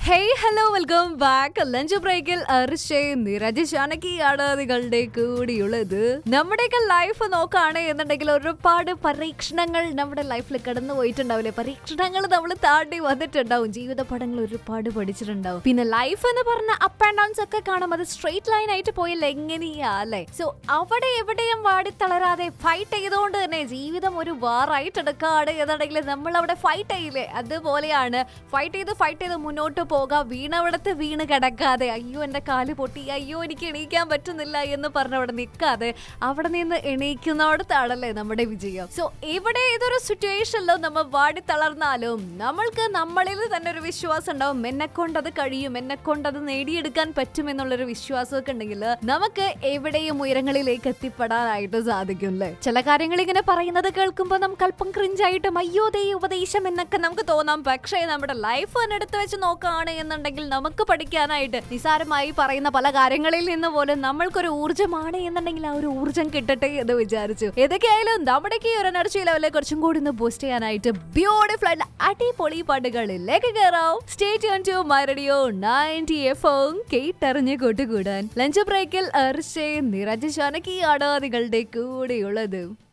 hey hello welcome back lunch ബ്രേക്കിൽ അർഷേ നിരജ് ജാനകിയാണ് നിങ്ങളുടെ കൂടിയുള്ളത് നമ്മുടെയൊക്കെ ലൈഫ് നോക്കുകയാണ് എന്നുണ്ടെങ്കിൽ ഒരുപാട് പരീക്ഷണങ്ങൾ നമ്മുടെ ലൈഫിൽ കടന്നു പോയിട്ടുണ്ടാവില്ലേ പരീക്ഷണങ്ങൾ നമ്മൾ താണ്ടി വന്നിട്ടുണ്ടാവും ജീവിത പടങ്ങൾ ഒരുപാട് പഠിച്ചിട്ടുണ്ടാവും പിന്നെ ലൈഫ് എന്ന് പറഞ്ഞ അപ്പ് ആൻഡ് ഡൗൺസ് ഒക്കെ കാണും അത് സ്ട്രെയിറ്റ് ലൈൻ ആയിട്ട് പോയാൽ എങ്ങനെയാ അല്ലേ സോ അവിടെ എവിടെയും വാടി തളരാതെ ഫൈറ്റ് ചെയ്തുകൊണ്ട് തന്നെ ജീവിതം ഒരു വാറായിട്ട് എടുക്കാണ് എന്നുണ്ടെങ്കിൽ നമ്മൾ അവിടെ ഫൈറ്റ് ചെയ്യില്ലേ അതുപോലെയാണ് ഫൈറ്റ് ചെയ്ത് ഫൈറ്റ് ചെയ്ത് മുന്നോട്ട് പോകാം വീണവിടത്ത് വീണ് കിടക്കാതെ അയ്യോ എൻ്റെ കാല് പൊട്ടി അയ്യോ എനിക്ക് എണീക്കാൻ പറ്റുന്നില്ല എന്ന് പറഞ്ഞ് അവിടെ നിൽക്കാതെ അവിടെ നിന്ന് എണീക്കുന്നിടത്താണല്ലേ നമ്മുടെ വിജയം സോ ഇവിടെ ഇതൊരു സിറ്റുവേഷനിലോ നമ്മൾ വാടി തളർന്നാലും നമ്മൾക്ക് നമ്മളിൽ തന്നെ ഒരു വിശ്വാസം ഉണ്ടാവും എന്നെ കൊണ്ട് അത് കഴിയും എന്നെ കൊണ്ട് അത് നേടിയെടുക്കാൻ പറ്റും എന്നുള്ളൊരു വിശ്വാസമൊക്കെ ഉണ്ടെങ്കിൽ നമുക്ക് എവിടെയും ഉയരങ്ങളിലേക്ക് എത്തിപ്പെടാനായിട്ട് സാധിക്കും അല്ലേ ചില കാര്യങ്ങൾ ഇങ്ങനെ പറയുന്നത് കേൾക്കുമ്പോൾ നമുക്ക് അല്പം ക്രിഞ്ചായിട്ടും അയ്യോ ദേ ഉപദേശം എന്നൊക്കെ നമുക്ക് തോന്നാം പക്ഷേ നമ്മുടെ ലൈഫ് തന്നെ എടുത്ത് വെച്ച് നോക്കുകയാണ് എന്നുണ്ടെങ്കിൽ നമുക്ക് പഠിക്കാനായിട്ട് നിസാരമായി പറയുന്ന പല കാര്യങ്ങളിൽ നിന്ന് പോലും നമ്മൾക്കൊരു ഊർജ്ജമാണ് എന്നുണ്ടെങ്കിൽ ആ ഒരു ഊർജ്ജം കിട്ടട്ടെ എന്ന് വിചാരിച്ചു ഏതൊക്കെയായാലും നമ്മുടെയൊക്കെ ഈ ഒരു എനർജി ലെവലെ കുറച്ചും കൂടി ഒന്ന് ബൂസ്റ്റ് ചെയ്യാനായിട്ട് ബ്യൂട്ടിഫുൾ ആയിട്ട് അടിപൊളി പാട്ടുകളിലേക്ക് കയറാം stay tune to my radio ninety F കേട്ടറിഞ്ഞ് കൂട്ടുകൂടാൻ ലഞ്ച് ബ്രേക്കിൽ അർഷേ നിരജ് ജാനകിയാണ് നിങ്ങളുടെ കൂടെയുള്ളത്